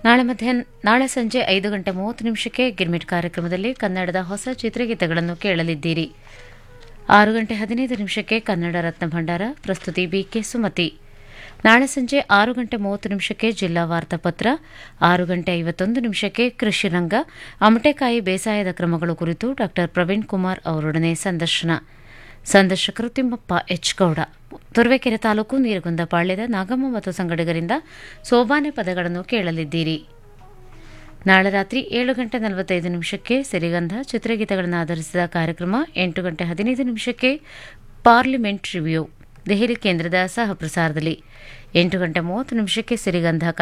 ನಾಳೆ ಮಧ್ಯಾಹ್ನ ನಾಳೆ ಸಂಜೆ ಐದು ಗಂಟೆ ಮೂವತ್ತು ನಿಮಿಷಕ್ಕೆ ಗಿರ್ಮಿಟ್ ಕಾರ್ಯಕ್ರಮದಲ್ಲಿ ಕನ್ನಡದ ಹೊಸ ಚಿತ್ರಗೀತೆಗಳನ್ನು ಕೇಳಲಿದ್ದೀರಿ ಆರು ಗಂಟೆ ಹದಿನೈದು ನಿಮಿಷಕ್ಕೆ ಕನ್ನಡ ರತ್ನ ಭಂಡಾರ ಪ್ರಸ್ತುತಿ ಬಿಕೆ ಸುಮತಿ ನಾಳೆ ಸಂಜೆ ಆರು ಗಂಟೆ ಮೂವತ್ತು ನಿಮಿಷಕ್ಕೆ ಜಿಲ್ಲಾ ವಾರ್ತಾಪತ್ರ ಆರು ಗಂಟೆ ಐವತ್ತೊಂದು ನಿಮಿಷಕ್ಕೆ ಕೃಷಿ ರಂಗ ಅಮಟೆಕಾಯಿ ಬೇಸಾಯದ ಕ್ರಮಗಳು ಕುರಿತು ಡಾ ಪ್ರವೀಣ್ ಕುಮಾರ್ ಅವರೊಡನೆ ಸಂದರ್ಶನ ಸಂದರ್ಶಕರು ತಿಮ್ಮಪ್ಪ ಎಚ್ ಗೌಡ ತುರುವೇಕೆರೆ ತಾಲೂಕು ನೀರಗುಂದಪಾಳ್ಯದ ನಾಗಮ್ಮ ಮತ್ತು ಸಂಗಡಿಗರಿಂದ ಸೋಬಾನೆ ಪದಗಳನ್ನು ಕೇಳಲಿದ್ದೀರಿ ನಾಳೆ ರಾತ್ರಿ ಏಳು ಗಂಟೆ ನಲವತ್ತೈದು ನಿಮಿಷಕ್ಕೆ ಸಿರಿಗಂಧ ಚಿತ್ರಗೀತೆಗಳನ್ನು ಆಧರಿಸಿದ ಕಾರ್ಯಕ್ರಮ ಎಂಟು ಗಂಟೆ ಹದಿನೈದು ನಿಮಿಷಕ್ಕೆ ಪಾರ್ಲಿಮೆಂಟ್ ರಿವ್ಯೂ ದೆಹಲಿ ಕೇಂದ್ರದ ಸಹ ಪ್ರಸಾರದಲ್ಲಿ ಎಂಟು ಗಂಟೆ ಮೂವತ್ತು ನಿಮಿಷಕ್ಕೆ ಸಿರಿಗಂಧ